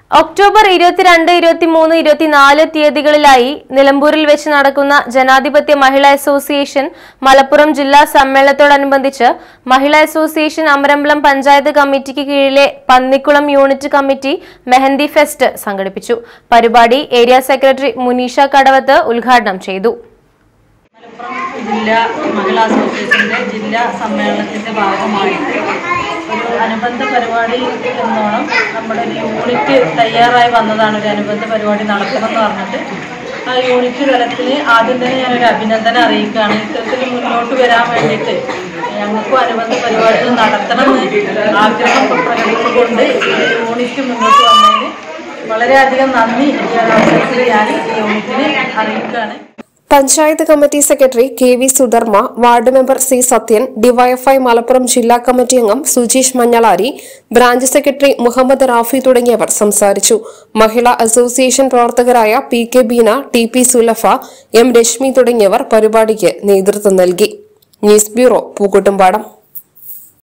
October ഇരുപത്തിരണ്ട് ഇരുപത്തിമൂന്ന് ഇരുപത്തിനാല് തീയതികളിലായി നിലമ്പൂരിൽ വെച്ച് നടക്കുന്ന ജനാധിപത്യ മഹിളാ അസോസിയേഷൻ മലപ്പുറം ജില്ലാ സമ്മേളനത്തോടനുബന്ധിച്ച് മഹിളാ അസോസിയേഷൻ അമരമ്പലം പഞ്ചായത്ത് കമ്മിറ്റിക്ക് കീഴിലെ Pannikkulam unit committee mehndi fest സംഘടിപ്പിച്ചു പരിപാടി ഏരിയ സെക്രട്ടറി മുനീഷ കടവത്ത് ഉദ്ഘാടനം ചെയ്തു മലപ്പുറം ജില്ലാ മഹിളാ അസോസിയേഷൻ്റെ ജില്ലാ സമ്മേളനത്തിൻ്റെ ഭാഗമായിട്ട് ഒരു അനുബന്ധ പരിപാടി എന്നോണം നമ്മുടെ ഒരു യൂണിറ്റ് തയ്യാറായി വന്നതാണ് ഒരു അനുബന്ധ പരിപാടി നടത്തണം എന്ന് പറഞ്ഞിട്ട് ആ യൂണിറ്റ് തലത്തിൽ ആദ്യം തന്നെ ഞാനൊരു അഭിനന്ദനം അറിയിക്കുകയാണ് ഇത്തരത്തിൽ മുന്നോട്ട് വരാൻ വേണ്ടിയിട്ട് ഞങ്ങൾക്കും അനുബന്ധ പരിപാടികൾ നടത്തണമെന്ന് ആഗ്രഹം പ്രകടിപ്പിച്ചുകൊണ്ട് ഈ യൂണിറ്റ് മുന്നോട്ട് വന്നതിന് വളരെയധികം നന്ദി ഈ ഒരു അവസരത്തിൽ ഞാൻ ഈ യൂണിറ്റിന് അറിയിക്കുകയാണ് panchayat committee secretary K V Sudharma ward member C Sathyan DYFI Malappuram ജില്ലാ കമ്മിറ്റി അംഗം സുജീഷ് മഞ്ഞളാരി ബ്രാഞ്ച് സെക്രട്ടറി മുഹമ്മദ് റാഫി തുടങ്ങിയവർ സംസാരിച്ചു മഹിളാ അസോസിയേഷൻ പ്രവർത്തകരായ P K Beena T P Sulafa M Reshmi തുടങ്ങിയവർ പരിപാടിക്ക് നേതൃത്വം നൽകി ന്യൂസ് ബ്യൂറോ പൂക്കുട്ടുംപാടം